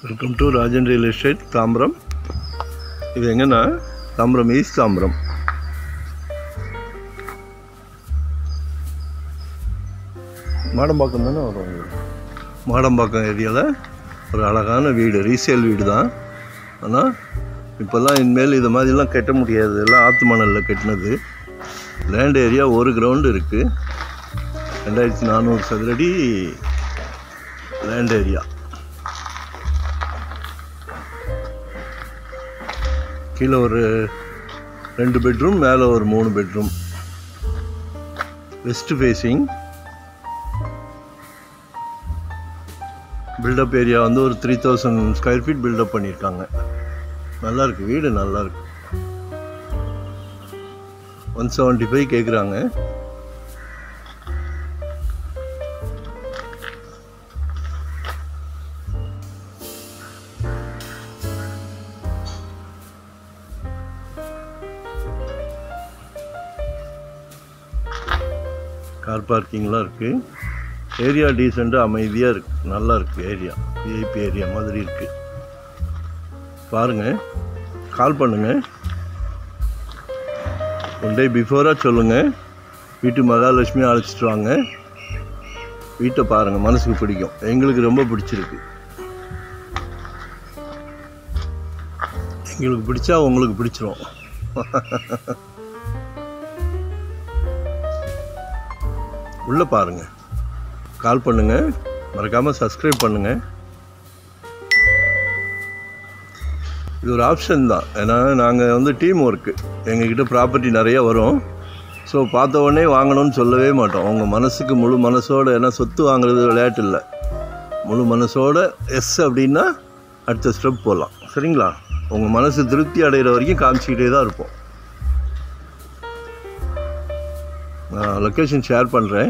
Welcome to Rajan real estate Tambaram இது எங்கன்னா Tambaram east Tambaram Madambakkam தானே வரும் உங்களுக்கு. மாடம்பாக்கம் ஏரியாவில் ஒரு அழகான வீடு ரீசேல் வீடு தான் ஆனால் இப்போல்லாம் இனிமேல் இது மாதிரிலாம் கட்ட முடியாது எல்லாம் ஆற்று மணலில் கட்டினது லேண்ட் ஏரியா ஒரு கிரவுண்டு இருக்குது ரெண்டாயிரத்தி நானூறு சதுரடி லேண்ட் ஏரியா கீழே ஒரு ரெண்டு பெட்ரூம் மேலே ஒரு மூணு bedroom west facing built up area வந்து ஒரு three thousand square feet built up பண்ணியிருக்காங்க நல்லா இருக்கு வீடு நல்லா இருக்கு ஒன் செவன்ட்டி ஃபைவ் கேட்குறாங்க கார் பார்க்கிங்லாம் இருக்குது ஏரியா டீசெண்டாக அமைதியாக இருக்குது நல்லா இருக்குது ஏரியா விஐபி ஏரியா மாதிரி இருக்குது பாருங்கள் கால் பண்ணுங்கள் ஒன் டே பிஃபோராக சொல்லுங்கள் வீட்டு மகாலட்சுமி அழைச்சிட்டு வாங்க வீட்டை பாருங்கள் மனசுக்கு பிடிக்கும் எங்களுக்கு ரொம்ப பிடிச்சிருக்கு எங்களுக்கு பிடிச்சா உங்களுக்கு பிடிச்சிரும் உள்ளே பாருங்கள் கால் பண்ணுங்கள் மறக்காமல் சப்ஸ்கிரைப் பண்ணுங்கள் இது ஒரு ஆப்ஷன் தான் ஏன்னா நாங்கள் வந்து டீம் ஒர்க்கு எங்ககிட்ட ப்ராப்பர்ட்டி நிறைய வரும் ஸோ பார்த்த உடனே வாங்கணும்னு சொல்லவே மாட்டோம் உங்கள் மனசுக்கு முழு மனசோட ஏன்னா சொத்து வாங்குறது விளையாட்டு இல்லை முழு மனசோட எஸ் அப்படின்னா அடுத்த ஸ்டெப் போகலாம் சரிங்களா உங்கள் மனசு திருப்தி அடைகிற வரைக்கும் காமிச்சிக்கிட்டே தான் இருப்போம் நான் லொக்கேஷன் ஷேர் பண்ணுறேன்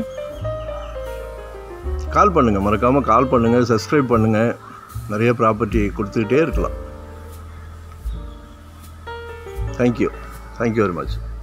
கால் பண்ணுங்கள் மறக்காமல் கால் பண்ணுங்கள் சப்ஸ்கிரைப் பண்ணுங்கள் நிறைய ப்ராப்பர்ட்டி கொடுத்துக்கிட்டே இருக்கலாம் தேங்க்யூ தேங்க்யூ வெரி மச்